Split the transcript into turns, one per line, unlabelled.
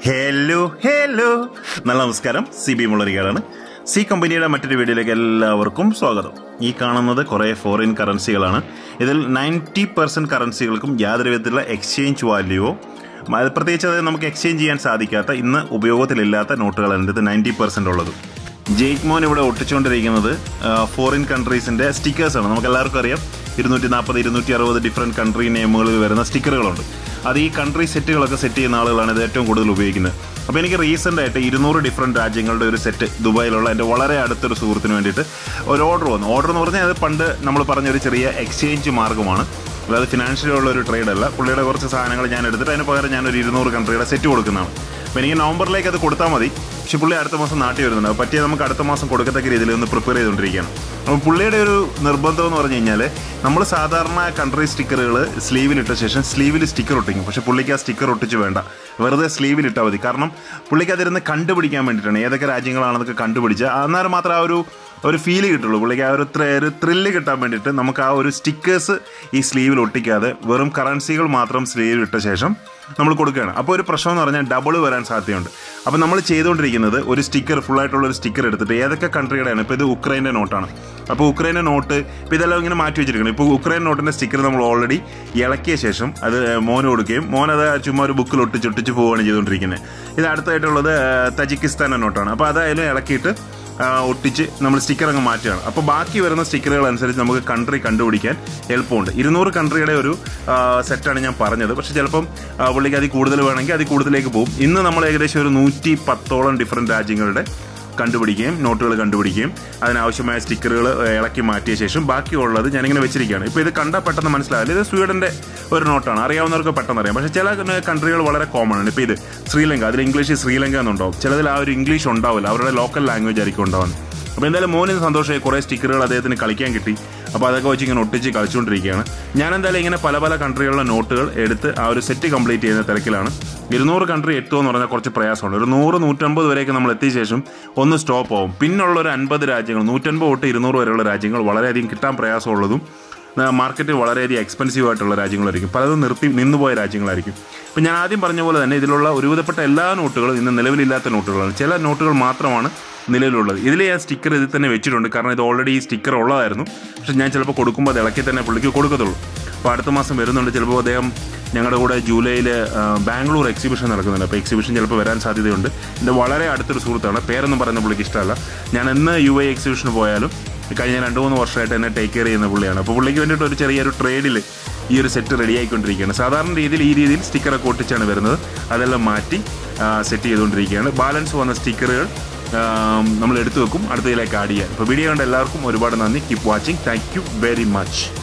hello hello നല്ല നമസ്കാരം C B മുളരികാടാണ് C കമ്പനിയുടെ മറ്റൊരു വീഡിയോയിലേക്ക് എല്ലാവർക്കും സ്വാഗതം ഈ കാണുന്നത് കുറേ ഫോറിൻ കറൻസികളാണ് ഇതിൽ നയൻറ്റി പെർസെൻറ്റ് കറൻസികൾക്കും യാതൊരു വിധത്തിലുള്ള എക്സ്ചേഞ്ച് വാല്യൂവോ അത് പ്രത്യേകിച്ച് അത് നമുക്ക് എക്സ്ചേഞ്ച് ചെയ്യാൻ സാധിക്കാത്ത ഇന്ന് ഉപയോഗത്തിലില്ലാത്ത നോട്ടുകളാണ് ഇത് നയൻറ്റി പെർസെൻ്റ് ഉള്ളത് ജെയ്ക്ക് മോൻ ഇവിടെ ഒട്ടിച്ചുകൊണ്ടിരിക്കുന്നത് ഫോറിൻ കൺട്രീസിൻ്റെ സ്റ്റിക്കേഴ്സാണ് നമുക്ക് എല്ലാവർക്കും അറിയാം ഇരുന്നൂറ്റി നാൽപ്പത് ഇരുന്നൂറ്റി അറുപത് ഡിഫറെൻറ്റ് കൺട്രി നെയിമുകളിൽ വരുന്ന സ്റ്റിക്കറുകളുണ്ട് അത് ഈ കൺട്രി സെറ്റുകളൊക്കെ സെറ്റ് ചെയ്യുന്ന ആളുകളാണ് ഇത് ഏറ്റവും കൂടുതൽ ഉപയോഗിക്കുന്നത് അപ്പോൾ എനിക്ക് റീസെൻ്റ് ആയിട്ട് ഇരുന്നൂറ് ഡിഫറെൻറ്റ് രാജ്യങ്ങളുടെ ഒരു സെറ്റ് ദുബായിലുള്ള എൻ്റെ വളരെ അടുത്തൊരു സുഹൃത്തിന് വേണ്ടിയിട്ട് ഒരു ഓർഡർ വന്നു ഓർഡർ എന്ന് പറഞ്ഞാൽ അത് പണ്ട് നമ്മൾ പറഞ്ഞൊരു ചെറിയ എക്സ്ചേഞ്ച് മാർഗ്ഗമാണ് അതായത് ഫിനാൻഷ്യലി ഉള്ള ഒരു ട്രേഡ് അല്ല പുള്ളിയുടെ കുറച്ച് സാധനങ്ങൾ ഞാൻ എടുത്തിട്ട് അതിന് പകരം ഞാനൊരു ഇരുന്നൂറ് കൺട്രിയുടെ സെറ്റ് കൊടുക്കുന്നതാണ് അപ്പോൾ എനിക്ക് നവംബറിലേക്ക് അത് കൊടുത്താൽ മതി പക്ഷെ പുള്ളി അടുത്ത മാസം നാട്ടിൽ വരുന്നുണ്ട് അപ്പോൾ പറ്റിയ നമുക്ക് അടുത്ത മാസം കൊടുക്കത്തക്ക രീതിയിൽ ഒന്ന് പ്രിപ്പയർ ചെയ്തുകൊണ്ടിരിക്കുകയാണ് അപ്പോൾ പുള്ളിയുടെ ഒരു നിർബന്ധം എന്ന് പറഞ്ഞു കഴിഞ്ഞാൽ നമ്മൾ സാധാരണ കൺട്രി സ്റ്റിക്കറുകൾ സ്ലീവിലിട്ട ശേഷം സ്ലീവിൽ സ്റ്റിക്കർ ഒട്ടിക്കും പക്ഷെ പുള്ളിക്ക് ആ സ്റ്റിക്കർ ഒട്ടിച്ച് വേണ്ട വെറുതെ സ്ലീവിലിട്ടാൽ മതി കാരണം പുള്ളിക്ക് അതിരുന്ന് കണ്ടുപിടിക്കാൻ വേണ്ടിയിട്ടാണ് ഏതൊക്കെ രാജ്യങ്ങളാണെന്നൊക്കെ കണ്ടുപിടിച്ച് അന്നേരം മാത്രം ആ ഒരു ഒരു ഫീല് കിട്ടുള്ളൂ പുള്ളിക്ക് ആ ഒരു ഒരു ത്രില്ല് കിട്ടാൻ വേണ്ടിയിട്ട് നമുക്ക് ആ ഒരു സ്റ്റിക്കേഴ്സ് ഈ സ്ലീവിൽ ഒട്ടിക്കാതെ വെറും കറൻസികൾ മാത്രം സ്ലീവിൽ ഇട്ട ശേഷം നമ്മൾ കൊടുക്കുകയാണ് അപ്പോൾ ഒരു പ്രശ്നം എന്ന് പറഞ്ഞാൽ ഡബിൾ വരാൻ സാധ്യതയുണ്ട് അപ്പോൾ നമ്മൾ ചെയ്തുകൊണ്ടിരിക്കുന്നത് ഒരു സ്റ്റിക്കർ ഫുള്ളായിട്ടുള്ള ഒരു സ്റ്റിക്കർ എടുത്തിട്ട് ഏതൊക്കെ കൺട്രിയുടെയാണ് ഇപ്പോൾ ഇത് ഉക്രൈൻ്റെ നോട്ടാണ് അപ്പോൾ ഉക്രൈൻ്റെ നോട്ട് ഇപ്പോൾ ഇതെല്ലാം ഇങ്ങനെ മാറ്റി വെച്ചിരിക്കണം ഇപ്പോൾ ഉക്രൈൻ നോട്ടിൻ്റെ സ്റ്റിക്കർ നമ്മൾ ഓൾറെഡി ഇളക്കിയ ശേഷം അത് മോന് കൊടുക്കുകയും മോൻ അത് ചുമ്മാ ഒരു ബുക്കിൽ ഒട്ടിച്ച് ഒട്ടിച്ച് പോവുകയാണ് ചെയ്തുകൊണ്ടിരിക്കുന്നത് ഇത് അടുത്തായിട്ടുള്ളത് തജിക്കിസ്ഥാൻ്റെ നോട്ടാണ് അപ്പോൾ അതായാലും ഇളക്കിയിട്ട് ഒട്ടിച്ച് നമ്മൾ സ്റ്റിക്കർ അങ്ങ് മാറ്റുകയാണ് അപ്പോൾ ബാക്കി വരുന്ന സ്റ്റിക്കറുകൾ അനുസരിച്ച് നമുക്ക് കൺട്രി കണ്ടുപിടിക്കാൻ എളുപ്പമുണ്ട് ഇരുന്നൂറ് കൺട്രിയുടെ ഒരു സെറ്റാണ് ഞാൻ പറഞ്ഞത് പക്ഷേ ചിലപ്പം പുള്ളിക്ക് അതിൽ കൂടുതൽ വേണമെങ്കിൽ അതിൽ കൂടുതലേക്ക് പോകും ഇന്ന് നമ്മൾ ഏകദേശം ഒരു നൂറ്റി പത്തോളം ഡിഫറെൻറ്റ് രാജ്യങ്ങളുടെ കണ്ടുപിടിക്കുകയും നോട്ടുകൾ കണ്ടുപിടിക്കുകയും അതിനാവശ്യമായ സ്റ്റിക്കറുകൾ ഇളക്കി മാറ്റിയ ശേഷം ബാക്കിയുള്ളത് ഞാനിങ്ങനെ വെച്ചിരിക്കുകയാണ് ഇപ്പോൾ ഇത് കണ്ടാൽ പെട്ടെന്ന് മനസ്സിലാവില്ല ഇത് സ്വീഡൻ്റെ ഒരു നോട്ടാണ് അറിയാവുന്നവർക്ക് പെട്ടെന്ന് അറിയാം പക്ഷേ ചില കൺട്രികൾ വളരെ കോമൺ ആണ് ഇപ്പോൾ ഇത് ശ്രീലങ്ക അതിൽ ഇംഗ്ലീഷ് ശ്രീലങ്ക എന്നുണ്ടാവും ചിലതിൽ ആ ഒരു ഇംഗ്ലീഷ് ഉണ്ടാവില്ല അവരുടെ ലോക്കൽ ലാംഗ്വേജ് ആയിരിക്കും ഉണ്ടാവുന്നത് അപ്പോൾ എന്തായാലും മോനിന് സന്തോഷമായി കുറേ സ്റ്റിക്കറുകൾ അദ്ദേഹത്തിന് കളിക്കാൻ കിട്ടി അപ്പോൾ അതൊക്കെ വെച്ച് ഇങ്ങനെ ഒട്ടിച്ച് കളിച്ചുകൊണ്ടിരിക്കുകയാണ് ഞാൻ എന്തായാലും ഇങ്ങനെ പല പല കൺട്രികളുടെ നോട്ടുകൾ എടുത്ത് ആ ഒരു സെറ്റ് കംപ്ലീറ്റ് ചെയ്യുന്ന തിരക്കിലാണ് ഇരുന്നൂറ് കൺട്രി എത്തുക എന്ന് പറഞ്ഞാൽ കുറച്ച് പ്രയാസമുണ്ട് ഒരു നൂറ് നൂറ്റമ്പത് വരെയൊക്കെ നമ്മൾ എത്തിയ ശേഷം ഒന്ന് സ്റ്റോപ്പ് ആവും പിന്നുള്ള ഒരു അൻപത് രാജ്യങ്ങൾ നൂറ്റൻപത് തൊട്ട് ഇരുന്നൂറ് വരെയുള്ള രാജ്യങ്ങൾ വളരെയധികം കിട്ടാൻ പ്രയാസമുള്ളതും മാർക്കറ്റ് വളരെയധികം എക്സ്പെൻസീവ് ആയിട്ടുള്ള രാജ്യങ്ങളായിരിക്കും പലതും നിർത്തി നിന്നുപോയ രാജ്യങ്ങളായിരിക്കും ഇപ്പം ഞാൻ ആദ്യം പറഞ്ഞ പോലെ തന്നെ ഇതിലുള്ള ഒരുവിധപ്പെട്ട എല്ലാ നോട്ടുകളും ഇന്ന് നിലവിലില്ലാത്ത നോട്ടുകളാണ് ചില നോട്ടുകൾ മാത്രമാണ് നിലവിലുള്ളത് ഇതിൽ ഞാൻ സ്റ്റിക്കർ ഇതിൽ തന്നെ വെച്ചിട്ടുണ്ട് കാരണം ഇത് ഓൾറെഡി ഈ സ്റ്റിക്കർ ഉള്ളതായിരുന്നു പക്ഷേ ഞാൻ ചിലപ്പോൾ കൊടുക്കുമ്പോൾ അത് ഇളക്കി തന്നെ പുള്ളിക്ക് കൊടുക്കത്തുള്ളൂ അപ്പോൾ അടുത്ത മാസം വരുന്നുണ്ട് ചിലപ്പോൾ അദ്ദേഹം ഞങ്ങളുടെ കൂടെ ജൂലൈയിൽ ബാംഗ്ലൂർ എക്സിബിഷൻ നടക്കുന്നുണ്ട് അപ്പോൾ എക്സിബിഷൻ ചിലപ്പോൾ വരാൻ സാധ്യതയുണ്ട് എൻ്റെ വളരെ അടുത്തൊരു സുഹൃത്താണ് പേരൊന്നും പറയുന്ന പുള്ളിക്ക് ഇഷ്ടമല്ല ഞാൻ എന്ന് യു എ എക്സിബിഷന് പോയാലും കഴിഞ്ഞ രണ്ട് മൂന്ന് വർഷമായിട്ട് എന്നെ ടേക്ക് കെയർ ചെയ്യുന്ന പുള്ളിയാണ് അപ്പോൾ പുള്ളിക്ക് വേണ്ടിയിട്ട് ഒരു ചെറിയൊരു ട്രേഡിൽ ഈ ഒരു സെറ്റ് റെഡി ആയിക്കൊണ്ടിരിക്കുകയാണ് സാധാരണ രീതിയിൽ ഈ രീതിയിൽ സ്റ്റിക്കറൊക്കെ ഒട്ടിച്ചാണ് വരുന്നത് അതെല്ലാം മാറ്റി സെറ്റ് ചെയ്തുകൊണ്ടിരിക്കുകയാണ് ബാലൻസ് വന്ന സ്റ്റിക്കറുകൾ നമ്മൾ എടുത്തു വെക്കും അടുത്തതിലേക്ക് ആഡ് ചെയ്യാൻ അപ്പോൾ വീഡിയോ കണ്ട എല്ലാവർക്കും ഒരുപാട് നന്ദി keep watching thank you very much